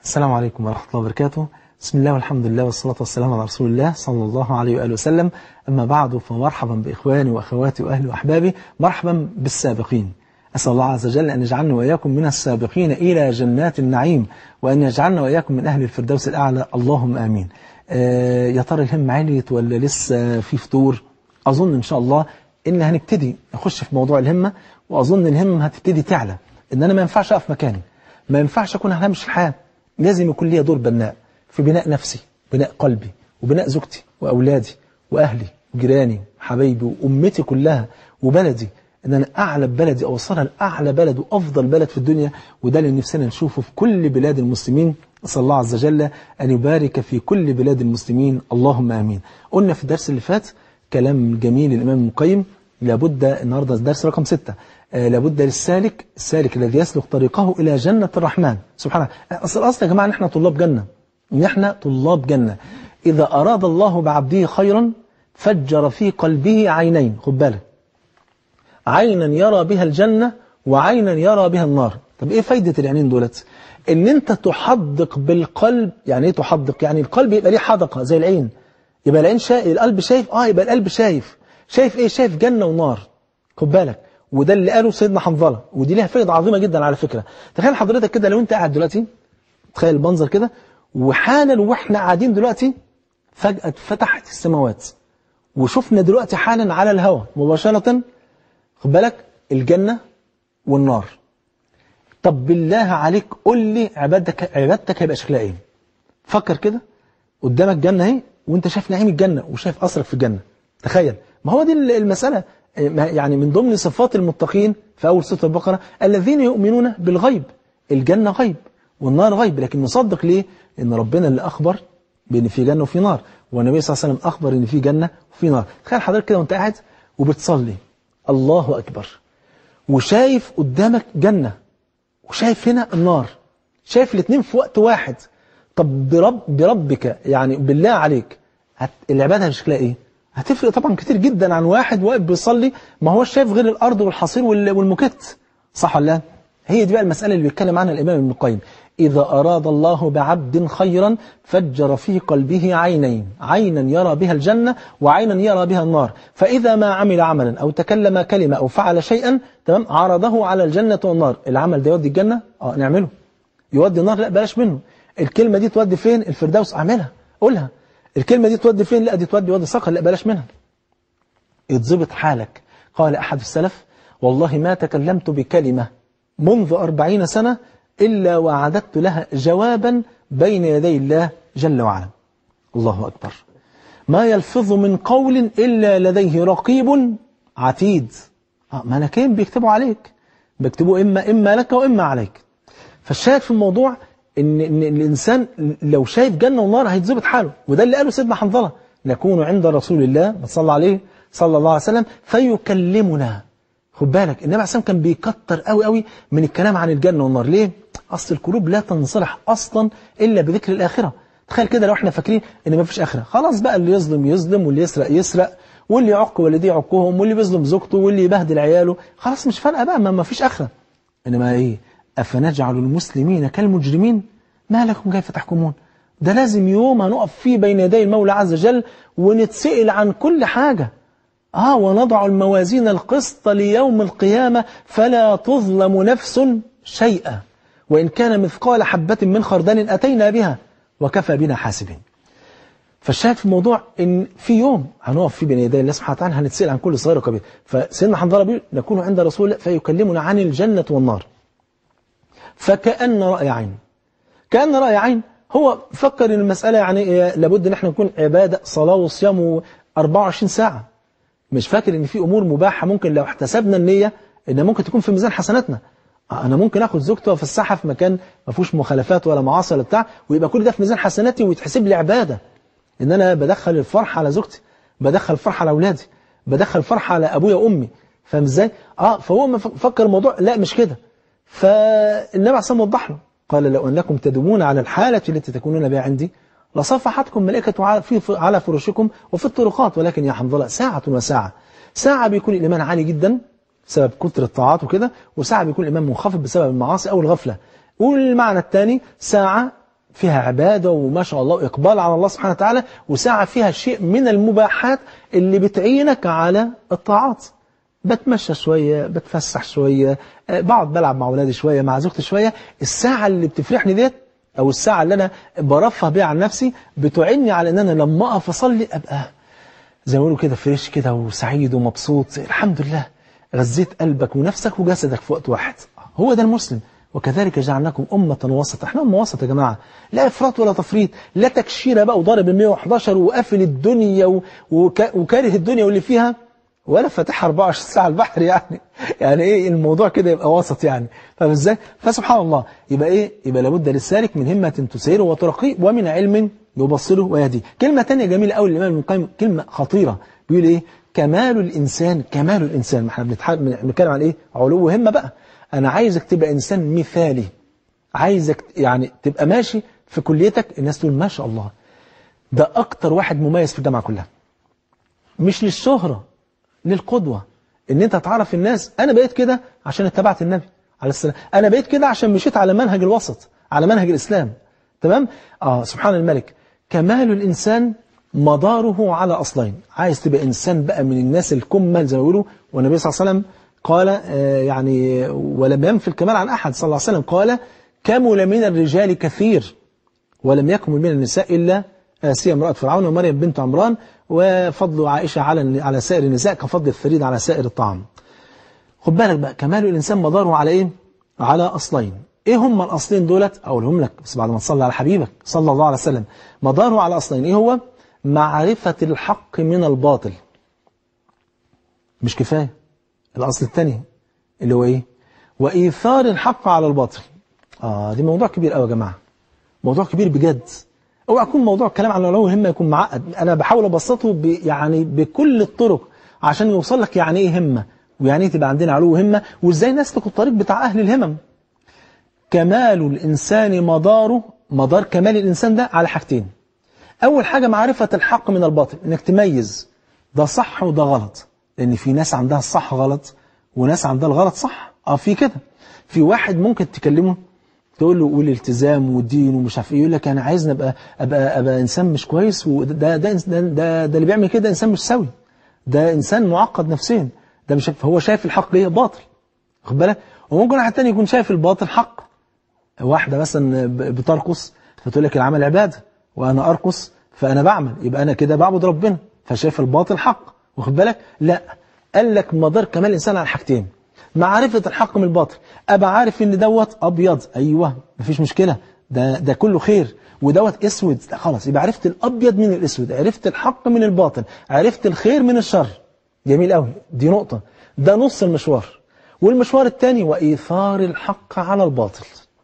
السلام عليكم ورحمة الله وبركاته بسم الله والحمد لله والصلاة والسلام على رسول الله صلى الله عليه وآله وسلم أما بعد فمرحبا بإخواني وأخواتي وأهلي وأحبابي مرحبا بالسابقين أسأل الله عز وجل أن يجعلنا وإياكم من السابقين إلى جنات النعيم وأن يجعلنا وإياكم من أهل الفردوس الأعلى اللهم آمين آه يا ترى الهم عليت ولا لسه في فطور أظن إن شاء الله إن هنبتدي نخش في موضوع الهمة وأظن الهمة هتبتدي تعلى إن أنا ما ينفعش أقف مكاني ما ينفعش أكون على هامش الحياة لازم يكون لي دور بناء في بناء نفسي بناء قلبي وبناء زوجتي وأولادي وأهلي وجيراني وحبايبي وأمتي كلها وبلدي ان انا اعلى بلدي اوصلها لاعلى بلد وافضل بلد في الدنيا وده اللي نفسنا نشوفه في كل بلاد المسلمين اسال الله عز وجل ان يبارك في كل بلاد المسلمين اللهم امين قلنا في الدرس اللي فات كلام جميل الامام ابن القيم لابد النهارده الدرس رقم ستة آه لابد للسالك السالك الذي يسلك طريقه الى جنه الرحمن سبحانه اصل اصل يا جماعه ان احنا طلاب جنه ان احنا طلاب جنه اذا اراد الله بعبده خيرا فجر في قلبه عينين خد بالك عينا يرى بها الجنة وعينا يرى بها النار طب ايه فايدة العينين دولت ان انت تحدق بالقلب يعني ايه تحدق يعني القلب يبقى ليه حدقة زي العين يبقى العين شايف القلب شايف اه يبقى القلب شايف شايف ايه شايف جنة ونار خد بالك وده اللي قاله سيدنا حنظلة ودي ليها فائدة عظيمة جدا على فكرة تخيل حضرتك كده لو انت قاعد دلوقتي تخيل المنظر كده وحالا واحنا قاعدين دلوقتي فجأة اتفتحت السماوات وشفنا دلوقتي حالا على الهواء مباشرة خد بالك الجنة والنار طب بالله عليك قول لي عبادتك عبادتك هيبقى شكلها ايه فكر كده قدامك جنة اهي وانت شايف نعيم الجنة وشايف أثرك في الجنة تخيل ما هو دي المسألة يعني من ضمن صفات المتقين في أول سورة البقرة الذين يؤمنون بالغيب الجنة غيب والنار غيب لكن نصدق ليه ان ربنا اللي أخبر بأن في جنة وفي نار والنبي صلى الله عليه وسلم أخبر ان في جنة وفي نار تخيل حضرتك كده وانت قاعد وبتصلي الله أكبر وشايف قدامك جنة وشايف هنا النار شايف الاثنين في وقت واحد طب برب بربك يعني بالله عليك هت العبادة شكلها ايه هتفرق طبعا كتير جدا عن واحد واقف بيصلي ما هوش شايف غير الأرض والحصير والمكت صح ولا لا هي دي بقى المسألة اللي بيتكلم عنها الإمام ابن القيم إذا أراد الله بعبد خيرا فجر في قلبه عينين عينا يرى بها الجنة وعينا يرى بها النار فإذا ما عمل عملا أو تكلم كلمة أو فعل شيئا تمام عرضه على الجنة والنار العمل ده يودي الجنة اه نعمله يودي النار لا بلاش منه الكلمة دي تودي فين الفردوس اعملها قولها الكلمة دي تودي فين لا دي تودي ودي صقر لا بلاش منها يتظبط حالك قال أحد السلف والله ما تكلمت بكلمة منذ أربعين سنة إلا وعددت لها جوابا بين يدي الله جل وعلا الله أكبر ما يلفظ من قول إلا لديه رقيب عتيد ملكين بيكتبوا عليك بيكتبوا إما, إما لك وإما عليك فالشاهد في الموضوع إن, إن الإنسان لو شايف جنة ونار هيتظبط حاله وده اللي قاله سيدنا حنظلة نكون عند رسول الله صلى عليه صلى الله عليه وسلم فيكلمنا خد بالك النبي عليه الصلاة كان بيكتر قوي قوي من الكلام عن الجنة والنار ليه؟ أصل القلوب لا تنصلح أصلا إلا بذكر الآخرة تخيل كده لو احنا فاكرين ان ما فيش آخرة خلاص بقى اللي يظلم يظلم واللي يسرق يسرق واللي يعق والديه يعقهم واللي بيظلم زوجته واللي يبهدل عياله خلاص مش فارقة بقى ما فيش آخرة إنما إيه أفنجعل المسلمين كالمجرمين ما لكم كيف تحكمون ده لازم يوم هنقف فيه بين يدي المولى عز وجل ونتسئل عن كل حاجة آه ونضع الموازين القسط ليوم القيامة فلا تظلم نفس شيئا وإن كان مثقال حبة من خردل أتينا بها وكفى بنا حاسبين فالشاهد في الموضوع إن في يوم هنقف فيه بين يدي الله سبحانه وتعالى هنتسأل عن كل صغير وكبير فسيدنا حنظلة بيقول نكون عند رسول الله فيكلمنا عن الجنة والنار فكأن رأي عين كأن رأي عين هو فكر ان المسألة يعني لابد ان احنا نكون عبادة صلاة وصيام 24 ساعة مش فاكر ان في امور مباحة ممكن لو احتسبنا النية ان ممكن تكون في ميزان حسناتنا انا ممكن اخد زوجتي وافسحها في مكان ما فيهوش مخالفات ولا معاصي ولا بتاع ويبقى كل ده في ميزان حسناتي ويتحسب لي عبادة ان انا بدخل الفرح على زوجتي بدخل الفرح على اولادي بدخل الفرح على ابويا وامي فاهم ازاي اه فهو فكر الموضوع لا مش كده فالنبي عليه الصلاه وضح له قال لو انكم تدومون على الحالة التي تكونون بها عندي لصفحتكم ملائكة على فرشكم وفي الطرقات ولكن يا حنظلة ساعة وساعة ساعة بيكون الإيمان عالي جدا بسبب كثر الطاعات وكده وساعة بيكون الإيمان منخفض بسبب المعاصي أو الغفلة والمعنى الثاني ساعة فيها عبادة وما شاء الله إقبال على الله سبحانه وتعالى وساعة فيها شيء من المباحات اللي بتعينك على الطاعات بتمشى شوية بتفسح شوية آه، بقعد بلعب مع أولادي شوية مع زوجتي شوية الساعة اللي بتفرحني ديت أو الساعة اللي أنا برفه بيها عن نفسي بتعني على أن أنا لما أقف أصلي أبقى زي ما بيقولوا كده فريش كده وسعيد ومبسوط الحمد لله غذيت قلبك ونفسك وجسدك في وقت واحد هو ده المسلم وكذلك جعلناكم أمة وسط احنا أمة وسط يا جماعة لا إفراط ولا تفريط لا تكشيرة بقى وضارب ال 111 وقافل الدنيا و- وك- وكاره الدنيا واللي فيها ولا فاتحها 24 ساعة البحر يعني يعني ايه الموضوع كده يبقى وسط يعني فاهم ازاي فسبحان الله يبقى ايه يبقى لابد للسالك من همة تسيره وترقيه ومن علم يبصره ويهديه كلمة تانية جميلة قوي الإمام ابن القيم كلمة خطيرة بيقول ايه كمال الإنسان كمال الإنسان ما احنا بنتح- بنتكلم عن ايه علو همة بقى أنا عايزك تبقى إنسان مثالي عايزك يعني تبقى ماشي في كليتك الناس تقول ما شاء الله ده أكتر واحد مميز في الجامعة كلها مش للشهرة للقدوة ان انت تعرف الناس انا بقيت كده عشان اتبعت النبي عليه السلام انا بقيت كده عشان مشيت على منهج الوسط على منهج الاسلام تمام اه سبحان الملك كمال الانسان مداره على اصلين عايز تبقى انسان بقى من الناس الكمل زي ما بيقولوا والنبي صلى الله عليه وسلم قال آه يعني ولم ينفي الكمال عن احد صلى الله عليه وسلم قال كمل من الرجال كثير ولم يكمل من النساء إلا آسيا امرأة فرعون ومريم بنت عمران وفضل عائشة على على سائر النساء كفضل الثريد على سائر الطعام خد بالك بقى كمال الإنسان مداره على إيه؟ على أصلين إيه هم الأصلين دولت أقولهم لك بس بعد ما تصلي على حبيبك صلى الله عليه وسلم مداره على أصلين إيه هو؟ معرفة الحق من الباطل مش كفاية الأصل الثاني اللي هو إيه؟ وإيثار الحق على الباطل آه دي موضوع كبير قوي يا جماعة موضوع كبير بجد اوعى يكون موضوع الكلام عن العلو همه يكون معقد انا بحاول ابسطه ب يعني بكل الطرق عشان يوصل لك يعني ايه همه ويعني ايه تبقى عندنا علو همه وازاي نسلك الطريق بتاع اهل الهمم كمال الانسان مداره مدار كمال الانسان ده على حاجتين اول حاجه معرفه الحق من الباطل انك تميز ده صح وده غلط لان في ناس عندها الصح غلط وناس عندها الغلط صح اه في كده في واحد ممكن تكلمه تقول له قول التزام والدين ومش عارف ايه يقول لك انا عايز ابقى ابقى ابقى انسان مش كويس وده ده ده, ده, ده, ده اللي بيعمل كده انسان مش سوي ده انسان معقد نفسيا ده مش هو شايف الحق ايه باطل خد بالك وممكن واحد تاني يكون شايف الباطل حق واحده مثلا ب- بترقص فتقول لك العمل عباده وانا ارقص فانا بعمل يبقى انا كده بعبد ربنا فشايف الباطل حق واخد بالك لا قال لك مدار كمال الانسان على حاجتين معرفة الحق من الباطل أبقى عارف إن دوت أبيض أيوه مفيش مشكلة ده ده كله خير ودوت اسود لا خلاص يبقى عرفت الابيض من الاسود عرفت الحق من الباطل عرفت الخير من الشر جميل قوي دي نقطة ده نص المشوار والمشوار الثاني وإيثار الحق على الباطل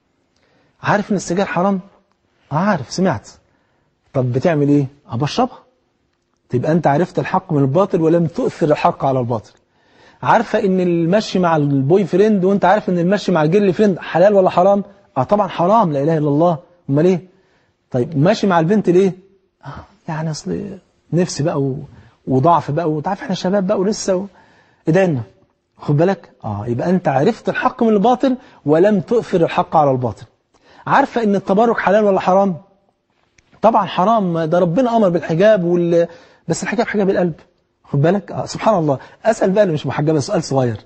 عارف إن السجاير حرام عارف سمعت طب بتعمل إيه أبشربها تبقى أنت عرفت الحق من الباطل ولم تؤثر الحق على الباطل عارفة ان المشي مع البوي فريند وانت عارف ان المشي مع الجيرل فريند حلال ولا حرام اه طبعا حرام لا اله الا الله امال ايه طيب ماشي مع البنت ليه آه يعني اصل نفسي بقى و... وضعف بقى وانت عارف احنا شباب بقى ولسه و... ادانا خد بالك اه يبقى انت عرفت الحق من الباطل ولم تؤثر الحق على الباطل عارفة ان التبرك حلال ولا حرام طبعا حرام ده ربنا امر بالحجاب وال... بس الحجاب حجاب القلب خد بالك آه سبحان الله اسال بقى اللي مش محجبه سؤال صغير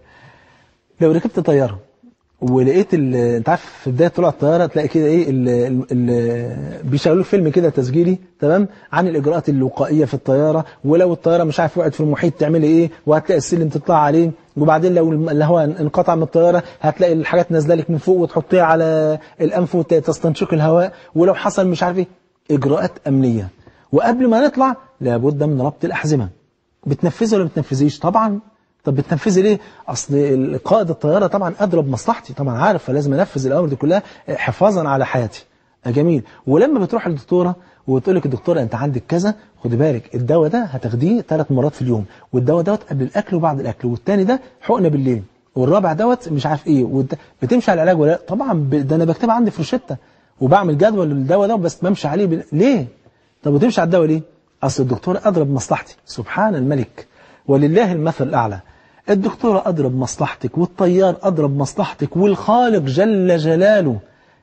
لو ركبت طياره ولقيت ال... انت عارف في بدايه طلوع الطياره تلاقي كده ايه ال... ال... ال... بيشغلوا فيلم كده تسجيلي تمام عن الاجراءات الوقائيه في الطياره ولو الطياره مش عارف وقعت في المحيط تعملي ايه وهتلاقي السلم تطلع عليه وبعدين لو الهواء انقطع من الطياره هتلاقي الحاجات نازله لك من فوق وتحطيها على الانف وتستنشق الهواء ولو حصل مش عارف ايه اجراءات امنيه وقبل ما نطلع لابد من ربط الاحزمه بتنفذي ولا بتنفذيش طبعا طب بتنفذي ليه اصل قائد الطياره طبعا ادرى بمصلحتي طبعا عارف فلازم انفذ الاوامر دي كلها حفاظا على حياتي جميل ولما بتروح للدكتوره وتقول لك الدكتوره انت عندك كذا خدي بالك الدواء ده هتاخديه ثلاث مرات في اليوم والدواء دوت قبل الاكل وبعد الاكل والثاني ده حقنه بالليل والرابع دوت مش عارف ايه والد... بتمشي على العلاج ولا طبعا ب... ده انا بكتبها عندي في روشته وبعمل جدول للدواء ده بس بمشي عليه ب... ليه طب وتمشي على الدواء ليه أصل الدكتور أدرى بمصلحتي سبحان الملك ولله المثل الأعلى الدكتور أدرى بمصلحتك والطيار أدرى بمصلحتك والخالق جل جلاله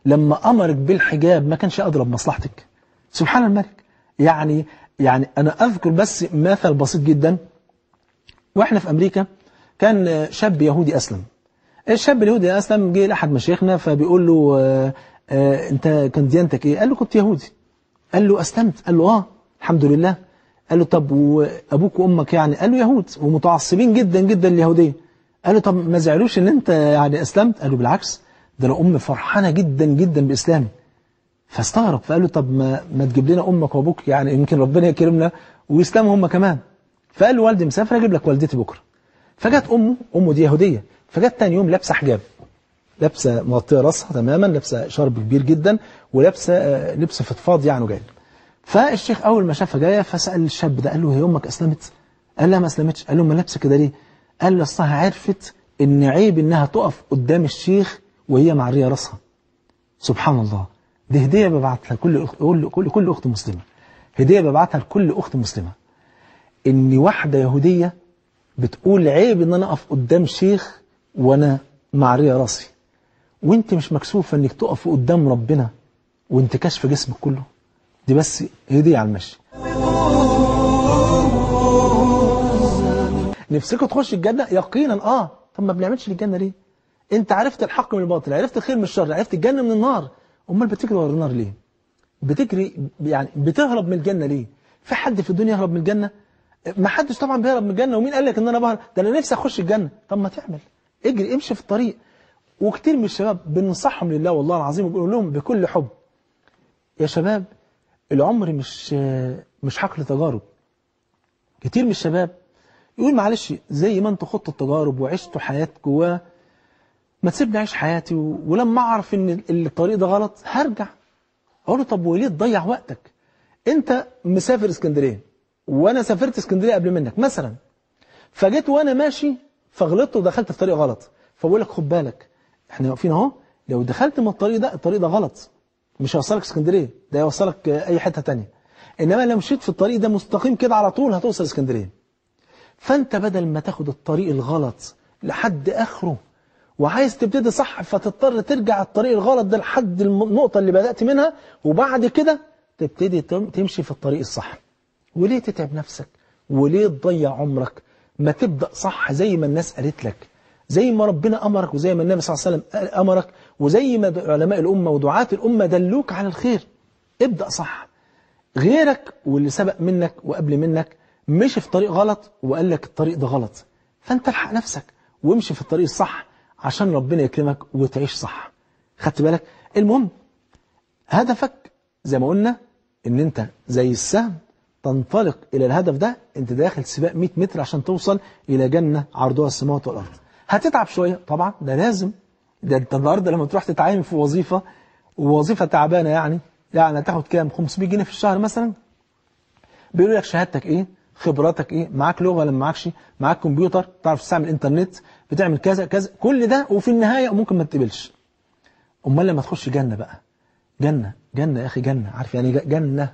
لما أمرك بالحجاب ما كانش أضرب مصلحتك سبحان الملك يعني يعني أنا أذكر بس مثل بسيط جدا وإحنا في أمريكا كان شاب يهودي أسلم الشاب اليهودي أسلم جه لأحد مشايخنا فبيقول له آه آه أنت كنت ديانتك إيه؟ قال له كنت يهودي قال له أسلمت قال له آه الحمد لله قال له طب وأبوك وأمك يعني قال له يهود ومتعصبين جدا جدا لليهودية قال له طب ما زعلوش ان انت يعني اسلمت قال له بالعكس ده انا امي فرحانه جدا جدا باسلامي فاستغرب فقال له طب ما, ما تجيب لنا امك وابوك يعني يمكن ربنا يكرمنا ويسلموا هم كمان فقال له والدي مسافر اجيب لك والدتي بكره فجت امه امه دي يهوديه فجت تاني يوم لابسه حجاب لابسه مغطيه راسها تماما لابسه شرب كبير جدا ولابسه آه، لبس فضفاض يعني وجاي فالشيخ اول ما شافها جايه فسال الشاب ده قال له هي امك اسلمت قال لا ما اسلمتش قال له ما لابسه كده ليه قال له اصلها عرفت ان عيب انها تقف قدام الشيخ وهي معريه راسها سبحان الله دي هديه ببعتها لكل أخ- كل كل كل اخت مسلمه هديه ببعتها لكل اخت مسلمه ان واحده يهوديه بتقول عيب ان انا اقف قدام شيخ وانا معريه راسي وانت مش مكسوفه انك تقف قدام ربنا وانت كاشفه جسمك كله دي بس هديه على المشي نفسكم تخش الجنة يقينا اه طب ما بنعملش للجنة ليه انت عرفت الحق من الباطل عرفت الخير من الشر عرفت الجنة من النار امال بتجري ورا النار ليه بتجري يعني بتهرب من الجنة ليه في حد في الدنيا يهرب من الجنة ما حدش طبعا بيهرب من الجنة ومين قال لك ان انا بهرب ده انا نفسي اخش الجنة طب ما تعمل اجري امشي في الطريق وكتير من الشباب بننصحهم لله والله العظيم وبنقول لهم بكل حب يا شباب العمر مش مش حقل تجارب كتير من الشباب يقول معلش زي ما انتوا خدتوا التجارب وعشتوا حياة جواه ما تسيبني اعيش حياتي و... ولما اعرف ان الطريق ده غلط هرجع اقول له طب وليه تضيع وقتك انت مسافر اسكندريه وانا سافرت اسكندريه قبل منك مثلا فجيت وانا ماشي فغلطت ودخلت في طريق غلط فبقول لك خد بالك احنا واقفين اهو لو دخلت من الطريق ده الطريق ده غلط مش هيوصلك اسكندريه ده هيوصلك اي حته تانية انما لو مشيت في الطريق ده مستقيم كده على طول هتوصل اسكندريه فانت بدل ما تاخد الطريق الغلط لحد اخره وعايز تبتدي صح فتضطر ترجع الطريق الغلط ده لحد الم- النقطة اللي بدأت منها وبعد كده تبتدي تم- تمشي في الطريق الصح وليه تتعب نفسك وليه تضيع عمرك ما تبدأ صح زي ما الناس قالت لك زي ما ربنا أمرك وزي ما النبي صلى الله عليه وسلم قال- أمرك وزي ما د- علماء الأمة ودعاة الأمة دلوك على الخير ابدأ صح غيرك واللي سبق منك وقبل منك مشي في طريق غلط وقال لك الطريق ده غلط فانت الحق نفسك وامشي في الطريق الصح عشان ربنا يكرمك وتعيش صح خدت بالك المهم هدفك زي ما قلنا ان انت زي السهم تنطلق الى الهدف ده انت داخل سباق 100 متر عشان توصل الى جنة عرضها السماوات والارض هتتعب شوية طبعا ده لازم ده انت النهارده لما تروح تتعين في وظيفة ووظيفة تعبانة يعني يعني هتاخد كام 500 جنيه في الشهر مثلا بيقولوا لك شهادتك ايه خبراتك ايه معاك لغه ولا ما معاكش معاك كمبيوتر تعرف تستعمل انترنت بتعمل كذا كذا كل ده وفي النهايه ممكن ما تقبلش امال لما تخش جنه بقى جنه جنه يا اخي جنه عارف يعني إيه جنه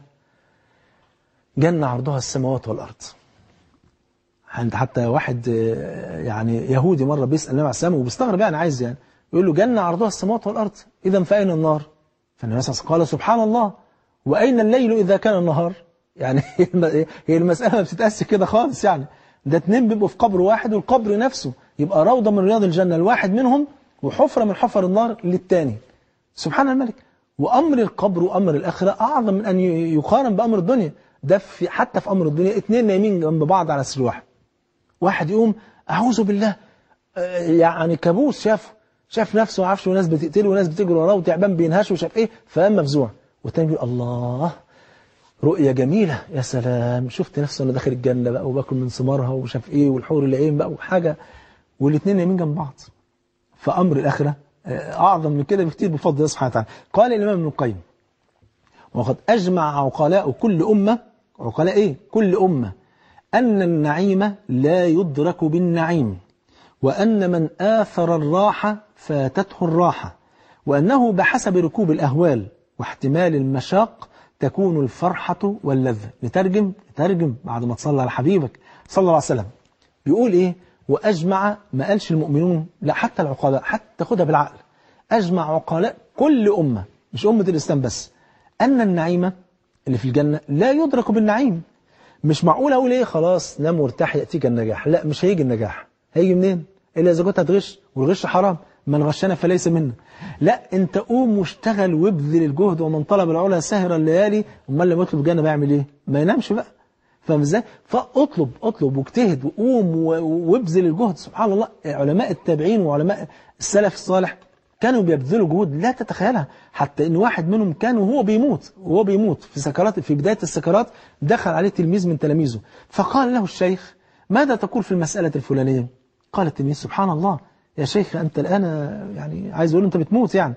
جنه عرضها السماوات والارض عند حتى واحد آه، يعني يهودي مره بيسال النبي عليه السلام وبيستغرب يعني عايز يعني يقول له جنه عرضها السماوات والارض اذا فاين النار فالنبي صلى الله عليه وسلم قال سبحان الله واين الليل اذا كان النهار يعني هي المساله ما بتتقاس كده خالص يعني ده اتنين بيبقوا في قبر واحد والقبر نفسه يبقى روضه من رياض الجنه الواحد منهم وحفره من حفر النار للتاني سبحان الملك وامر القبر وامر الاخره اعظم من ان ي- يقارن بامر الدنيا ده في حتى في امر الدنيا اتنين نايمين جنب بعض على سرير واحد واحد يقوم اعوذ بالله آه، يعني كابوس شافه شاف نفسه ما عرفش وناس بتقتله وناس بتجري وراه وتعبان بينهش وشاف ايه فقام مفزوع والتاني يقول الله رؤية جميلة يا سلام شفت نفسه انا داخل الجنة بقى وباكل من ثمارها وشاف ايه والحور العين بقى وحاجة والاثنين نايمين جنب بعض فأمر الآخرة آه، أعظم من كده بكتير بفضل الله سبحانه وتعالى قال الإمام ابن القيم وقد أجمع عقلاء كل أمة عقلاء إيه؟ كل أمة أن النعيم لا يدرك بالنعيم وأن من آثر الراحة فاتته الراحة وأنه بحسب ركوب الأهوال واحتمال المشاق تكون الفرحة واللذة نترجم نترجم بعد ما تصلى على حبيبك صلى الله عليه وسلم بيقول إيه وأجمع ما قالش المؤمنون لا حتى العقلاء حتى خدها بالعقل أجمع عقلاء كل أمة مش أمة الإسلام بس أن النعيم اللي في الجنة لا يدرك بالنعيم مش معقول أقول إيه خلاص نام وارتاح يأتيك النجاح لا مش هيجي النجاح هيجي منين إلا إذا كنت هتغش والغش حرام من غشنا فليس منا لا انت قوم واشتغل وابذل الجهد ومن طلب العلا سهر الليالي امال لما يطلب الجنه بيعمل ايه ما ينامش بقى فاهم ازاي فاطلب اطلب واجتهد وقوم وابذل الجهد سبحان الله علماء التابعين وعلماء السلف الصالح كانوا بيبذلوا جهود لا تتخيلها حتى ان واحد منهم كان وهو بيموت وهو بيموت في سكرات في بدايه السكرات دخل عليه تلميذ من تلاميذه فقال له الشيخ ماذا تقول في المساله الفلانيه قال التلميذ سبحان الله يا شيخ أنت الآن يعني عايز أقول له أنت بتموت يعني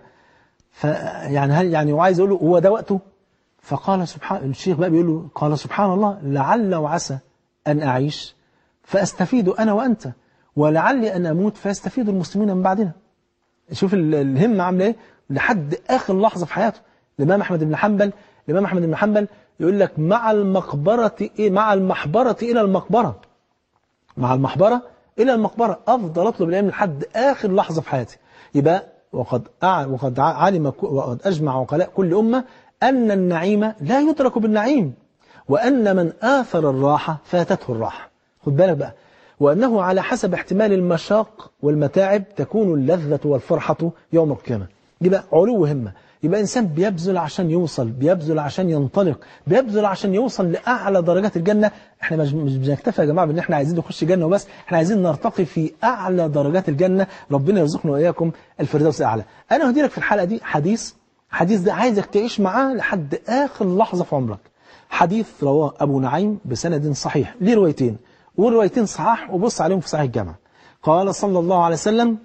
فيعني هل يعني وعايز أقول له هو ده وقته فقال سبحان الشيخ بقى بيقول له قال سبحان الله لعل وعسى أن أعيش فأستفيد أنا وأنت ولعلي أن أموت فيستفيد المسلمين من بعدنا شوف الهمة عاملة إيه لحد آخر لحظة في حياته الإمام أحمد بن حنبل الإمام أحمد بن حنبل يقول لك مع المقبرة إيه مع المحبرة إلى المقبرة مع المحبرة إلى المقبرة أفضل أطلب العلم لحد آخر لحظة في حياتي يبقى وقد وقد علم وقد أجمع عقلاء كل أمة أن النعيم لا يدرك بالنعيم وأن من آثر الراحة فاتته الراحة خد بالك بقى وأنه على حسب احتمال المشاق والمتاعب تكون اللذة والفرحة يوم القيامة يبقى علو همة يبقى إنسان بيبذل عشان يوصل بيبذل عشان ينطلق بيبذل عشان يوصل لأعلى درجات الجنة احنا مش بنكتفي يا جماعة بأن احنا عايزين نخش جنة وبس احنا عايزين نرتقي في أعلى درجات الجنة ربنا يرزقنا وإياكم الفردوس الأعلى أنا هدي لك في الحلقة دي حديث حديث ده عايزك تعيش معاه لحد آخر لحظة في عمرك حديث رواه أبو نعيم بسند صحيح ليه روايتين وروايتين صحاح وبص عليهم في صحيح الجامع قال صلى الله عليه وسلم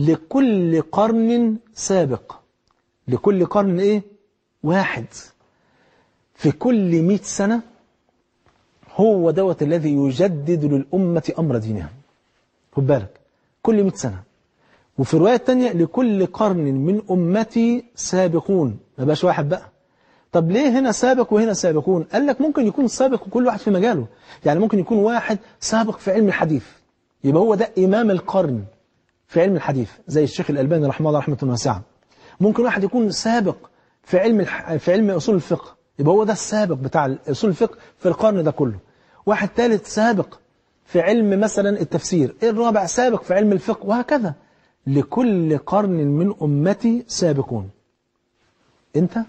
لكل قرن سابق لكل قرن ايه واحد في كل مئة سنة هو دوت الذي يجدد للأمة أمر دينها خد بالك كل مئة سنة وفي الرواية الثانية لكل قرن من أمتي سابقون ما بقاش واحد بقى طب ليه هنا سابق وهنا سابقون قال لك ممكن يكون سابق وكل واحد في مجاله يعني ممكن يكون واحد سابق في علم الحديث يبقى هو ده إمام القرن في علم الحديث زي الشيخ الألباني رحمه الله رحمة واسعة ممكن واحد يكون سابق في علم الح... في علم أصول الفقه يبقى هو ده السابق بتاع أصول الفقه في القرن ده كله واحد ثالث سابق في علم مثلا التفسير الرابع سابق في علم الفقه وهكذا لكل قرن من أمتي سابقون أنت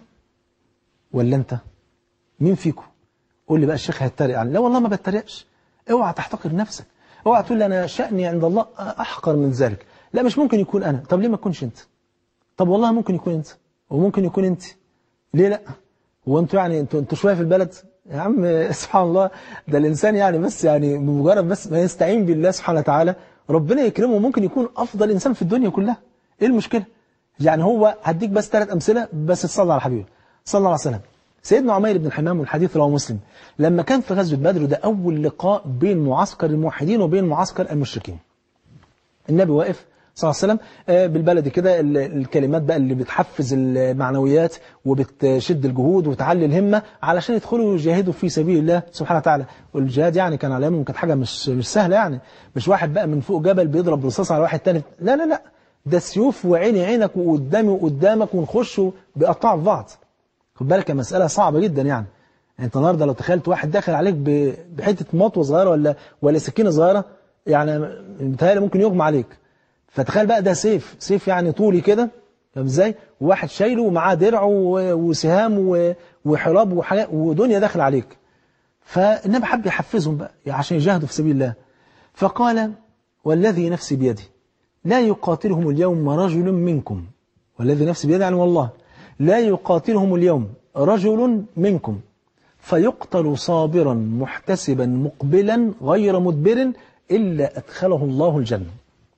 ولا أنت مين فيكم قول لي بقى الشيخ هيتريق عني لا والله ما بتريقش اوعى تحتقر نفسك اوعى تقول لي أنا شأني عند الله أحقر من ذلك لا مش ممكن يكون أنا طب ليه ما تكونش أنت طب والله ممكن يكون أنت وممكن يكون أنت ليه لا هو أنتوا يعني أنتوا أنتوا شوية في البلد يا عم سبحان الله ده الإنسان يعني بس يعني بمجرد بس ما يستعين بالله سبحانه وتعالى ربنا يكرمه ممكن يكون أفضل إنسان في الدنيا كلها إيه المشكلة يعني هو هديك بس ثلاث أمثلة بس تصلى على حبيبه صلى الله عليه وسلم سيدنا عمير بن الحمام والحديث رواه مسلم لما كان في غزوة بدر ده أول لقاء بين معسكر الموحدين وبين معسكر المشركين النبي واقف صلى الله عليه وسلم بالبلد كده الكلمات بقى اللي بتحفز المعنويات وبتشد الجهود وتعلي الهمة علشان يدخلوا يجاهدوا في سبيل الله سبحانه وتعالى والجهاد يعني كان على كانت حاجة مش مش سهلة يعني مش واحد بقى من فوق جبل بيضرب رصاص على واحد تاني لا لا لا ده سيوف وعيني عينك وقدامي وقدامك ونخش بيقطعوا في بعض خد بالك مسألة صعبة جدا يعني انت النهارده لو تخيلت واحد داخل عليك بحتة مطوة صغيرة ولا ولا سكينة صغيرة يعني متهيألي ممكن يغمى عليك فتخيل بقى ده سيف سيف يعني طولي كده فاهم ازاي وواحد شايله ومعاه درع وسهام وحراب وحاجات ودنيا داخل عليك فالنبي حب يحفزهم بقى عشان يجاهدوا في سبيل الله فقال والذي نفسي بيدي لا يقاتلهم اليوم رجل منكم والذي نفسي بيدي يعني والله لا يقاتلهم اليوم رجل منكم فيقتل صابرا محتسبا مقبلا غير مدبر إلا أدخله الله الجنة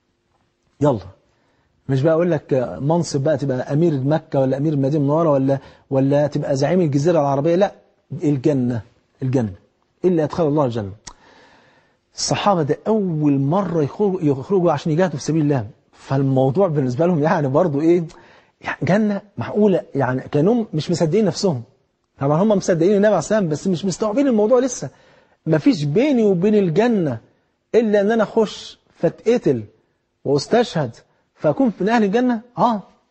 يلا مش بقى أقول لك منصب بقى تبقى أمير مكة ولا أمير المدينة المنورة ولا ولا تبقى زعيم الجزيرة العربية لا الجنة الجنة إلا أدخل الله الجنة الصحابة ده أول مرة يخرجوا, يخرجوا عشان يجاهدوا في سبيل الله فالموضوع بالنسبة لهم يعني برضو إيه يعني جنة معقولة يعني كانوا مش مصدقين نفسهم طبعا هم مصدقين النبي عليه السلام بس مش مستوعبين الموضوع لسه مفيش بيني وبين الجنة إلا أن أنا أخش فاتقتل واستشهد فأكون من أهل الجنة آه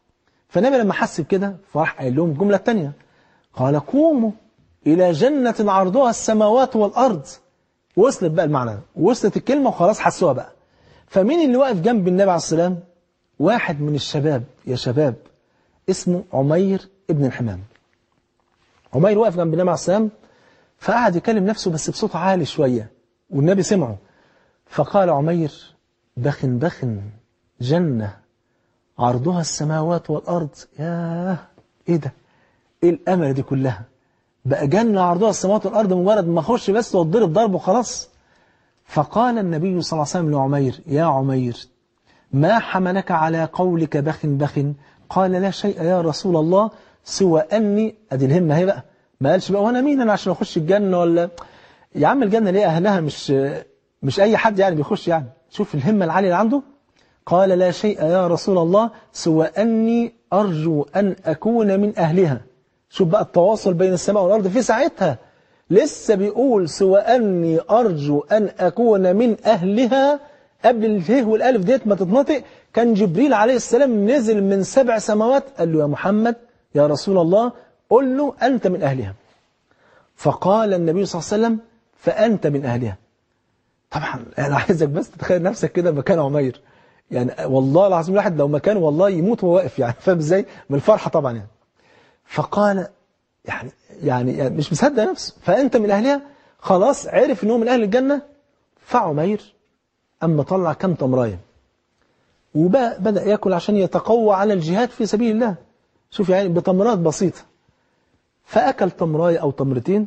فالنبي لما حس بكده فراح قايل لهم الجملة الثانية قال قوموا إلى جنة عرضها السماوات والأرض وصلت بقى المعنى وصلت الكلمة وخلاص حسوها بقى فمين اللي واقف جنب النبي عليه السلام واحد من الشباب يا شباب اسمه عمير ابن الحمام عمير واقف جنب النبي عليه السلام فقعد يكلم نفسه بس بصوت عالي شوية والنبي سمعه فقال عمير بخ بخ جنة عرضها السماوات والأرض ياه ايه ده ايه الأمل دي كلها بقى جنة عرضها السماوات والأرض مجرد ما اخش بس واتضرب ضرب وخلاص فقال النبي صلى الله عليه وسلم لعمير يا عمير ما حملك على قولك بخ بخ قال لا شيء يا رسول الله سوى أني أدي الهمة هي بقى ما قالش بقى وأنا مين أنا عشان أخش الجنة ولا يا عم الجنة ليه أهلها مش مش أي حد يعني بيخش يعني شوف الهمة العالية اللي عنده قال لا شيء يا رسول الله سوى أني أرجو أن أكون من أهلها شوف بقى التواصل بين السماء والأرض في ساعتها لسه بيقول سوى أني أرجو أن أكون من أهلها قبل الهه والألف ديت ما تتنطق كان جبريل عليه السلام نزل من سبع سماوات قال له يا محمد يا رسول الله قل له أنت من أهلها فقال النبي صلى الله عليه وسلم فأنت من أهلها طبعا أنا عايزك بس تتخيل نفسك كده مكان عمير يعني والله العظيم الواحد لو مكانه والله يموت وهو واقف يعني فاهم ازاي من الفرحة طبعا يعني فقال يعني يعني, يعني مش مصدق نفسه فأنت من أهلها خلاص عرف ان هو من أهل الجنة فعمير أما طلع كم تمرايه وبدأ يأكل عشان يتقوى على الجهاد في سبيل الله شوف يعني بتمرات بسيطة فأكل تمراية أو تمرتين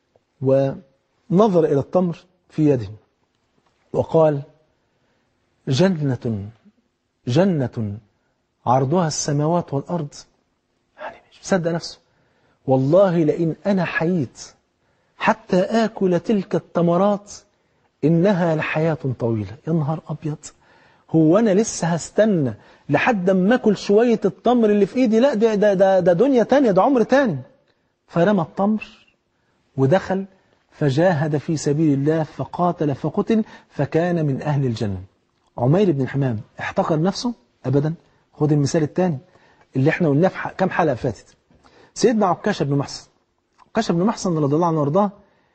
ونظر إلى التمر في يده وقال جنة جنة عرضها السماوات والأرض يعني مش مصدق نفسه والله لئن أنا حييت حتى آكل تلك التمرات إنها لحياة طويلة يا نهار أبيض هو أنا لسه هستنى لحد ما أكل شوية التمر اللي في إيدي لا ده, ده, ده, ده دنيا تانية ده عمر تاني فرمى التمر ودخل فجاهد في سبيل الله فقاتل فقتل فكان من أهل الجنة عمير بن الحمام احتقر نفسه أبدا خد المثال الثاني اللي احنا قلناه في كام حلقة فاتت سيدنا عكاشة بن محصن عكاشة بن محصن رضي الله عنه وارضاه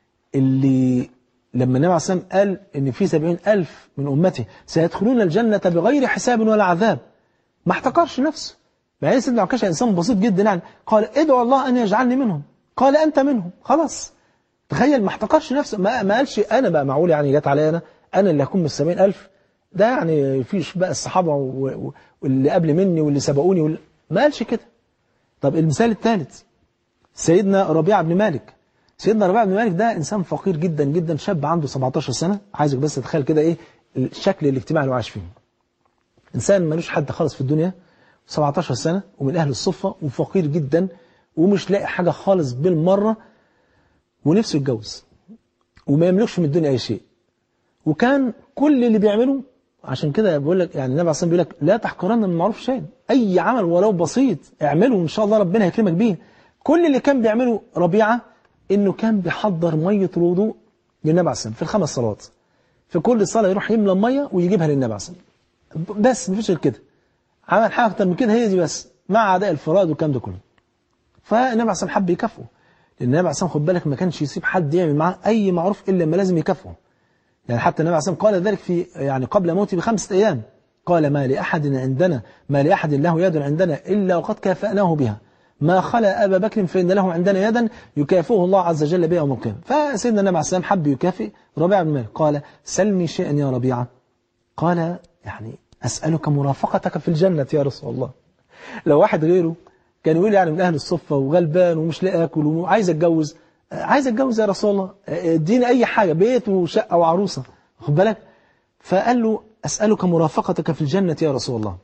اللي لما النبي عليه الصلاة والسلام قال إن في سبعين ألف من أمته سيدخلون الجنة بغير حساب ولا عذاب ما احتقرش نفسه بعدين سيدنا عكاشة إنسان بسيط جدا يعني قال ادعو الله أن يجعلني منهم قال أنت منهم خلاص تخيل ما احتقرش نفسه ما, ما قالش أنا بقى معقول يعني جت عليا أنا أنا اللي هكون من السبعين ألف ده يعني فيش بقى الصحابة واللي قبل مني واللي سبقوني واللي ما قالش كده طب المثال الثالث سيدنا ربيعة بن مالك سيدنا ربيعة بن مالك ده إنسان فقير جدا جدا شاب عنده 17 سنة عايزك بس تتخيل كده إيه الشكل الاجتماعي اللي عايش فيه إنسان ملوش حد خالص في الدنيا 17 سنة ومن أهل الصفة وفقير جدا ومش لاقي حاجة خالص بالمرة ونفسه يتجوز وما يملكش من الدنيا أي شيء وكان كل اللي بيعمله عشان كده بقول لك يعني النبي عليه الصلاه بيقول لك لا تحقرن من المعروف شيء اي عمل ولو بسيط اعمله ان شاء الله ربنا هيكرمك بيه كل اللي كان بيعمله ربيعه انه كان بيحضر ميه الوضوء للنبي عليه الصلاه في الخمس صلوات في كل صلاه يروح يملى ميه ويجيبها للنبي عليه الصلاه بس مفيش غير كده عمل حاجه اكتر من كده هي دي بس مع اداء الفرائض والكلام ده كله فالنبي عليه الصلاه حب يكافئه لان النبي عليه الصلاه خد بالك ما كانش يسيب حد يعمل معاه اي معروف الا لما لازم يكافئه يعني حتى النبي عليه الصلاة قال ذلك في يعني قبل موته بخمسة أيام قال ما لأحد عندنا ما لأحد له يد عندنا إلا وقد كافأناه بها ما خلا أبا بكر فإن له عندنا يدا يكافئه الله عز وجل بها يوم القيامة فسيدنا النبي عليه الصلاة حب يكافئ ربيعة بن مالك قال سلني شيئا يا ربيعة قال يعني أسألك مرافقتك في الجنة يا رسول الله لو واحد غيره كان يقول يعني من أهل الصفة وغلبان ومش لاقي أكل وعايز أتجوز عايز اتجوز يا رسول الله اديني اي حاجة بيت وشقة وعروسة خد بالك فقال له اسألك مرافقتك في الجنة يا رسول الله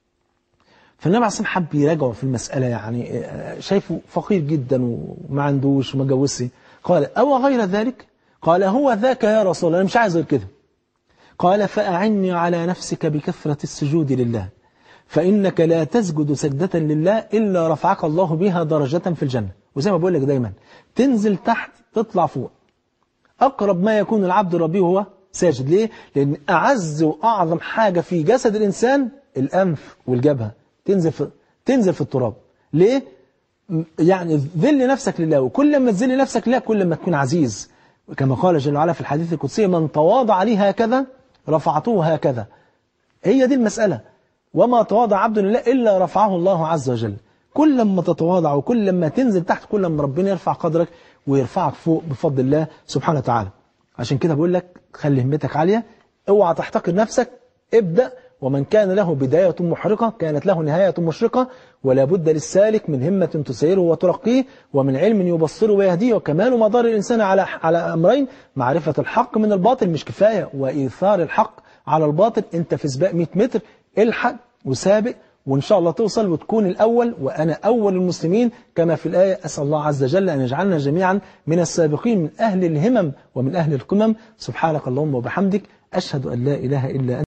فالنبي عليه الصلاة حب يراجعه في المسألة يعني شايفه فقير جدا وما عندوش وما جوزش قال أو غير ذلك قال هو ذاك يا رسول الله أنا مش عايز غير كده قال فأعني على نفسك بكثرة السجود لله فإنك لا تسجد سجدة لله إلا رفعك الله بها درجة في الجنة وزي ما بقول لك دايما تنزل تحت تطلع فوق أقرب ما يكون العبد ربي هو ساجد ليه؟ لأن أعز وأعظم حاجة في جسد الإنسان الأنف والجبهة تنزل في تنزل في التراب ليه؟ يعني ذل نفسك لله وكل ما تذل نفسك لله كل ما تكون عزيز كما قال جل وعلا في الحديث القدسي من تواضع لي هكذا رفعته هكذا هي دي المسألة وما تواضع عبد لله إلا رفعه الله عز وجل كل ما تتواضع وكل ما تنزل تحت كل ما ربنا يرفع قدرك ويرفعك فوق بفضل الله سبحانه وتعالى عشان كده بقول لك خلي همتك عالية اوعى تحتقر نفسك ابدأ ومن كان له بداية محرقة كانت له نهاية مشرقة ولا بد للسالك من همة تسيره وترقيه ومن علم يبصره ويهديه وكمال مدار الإنسان على على أمرين معرفة الحق من الباطل مش كفاية وإيثار الحق على الباطل أنت في سباق 100 متر الحق وسابق وإن شاء الله توصل وتكون الأول وأنا أول المسلمين كما في الآية أسأل الله عز وجل أن يجعلنا جميعا من السابقين من أهل الهمم ومن أهل القمم سبحانك اللهم وبحمدك أشهد أن لا إله إلا أنت